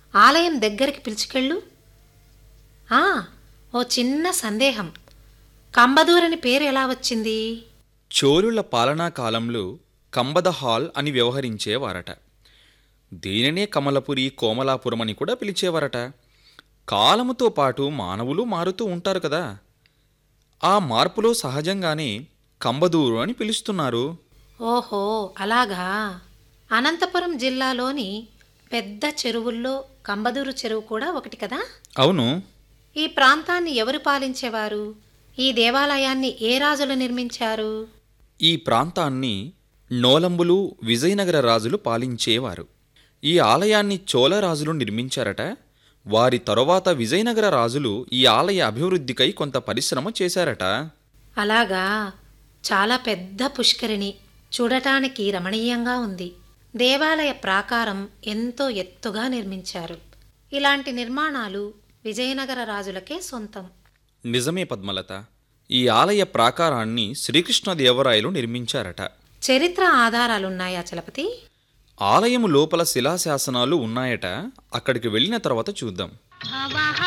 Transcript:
ఆలయం దగ్గరికి పిలుచుకెళ్ళు ఆ, ఓ చిన్న సందేహం కంబదూరని పేరు ఎలా వచ్చింది చోళుల పాలనా కాలంలో కంబద హాల్ అని వ్యవహరించేవారట దీనినే కమలపురి కోమలాపురం అని కూడా పిలిచేవారట కాలముతో పాటు మానవులు మారుతూ ఉంటారు కదా ఆ మార్పులో సహజంగానే కంబదూరు అని పిలుస్తున్నారు ఓహో అలాగా అనంతపురం జిల్లాలోని పెద్ద చెరువుల్లో కంబదూరు చెరువు కూడా ఒకటి కదా అవును ఈ ప్రాంతాన్ని ఎవరు పాలించేవారు ఈ దేవాలయాన్ని ఏ రాజులు నిర్మించారు ఈ ప్రాంతాన్ని నోలంబులు విజయనగర రాజులు పాలించేవారు ఈ ఆలయాన్ని చోళ రాజులు నిర్మించారట వారి తరువాత విజయనగర రాజులు ఈ ఆలయ అభివృద్ధికై కొంత పరిశ్రమ చేశారట అలాగా చాలా పెద్ద పుష్కరిణి చూడటానికి రమణీయంగా ఉంది దేవాలయ ప్రాకారం ఎంతో ఎత్తుగా నిర్మించారు ఇలాంటి నిర్మాణాలు విజయనగర రాజులకే సొంతం నిజమే పద్మలత ఈ ఆలయ ప్రాకారాన్ని శ్రీకృష్ణదేవరాయలు నిర్మించారట చరిత్ర ఆధారాలున్నాయా చలపతి ఆలయము లోపల శిలాశాసనాలు ఉన్నాయట అక్కడికి వెళ్ళిన తర్వాత చూద్దాం భవః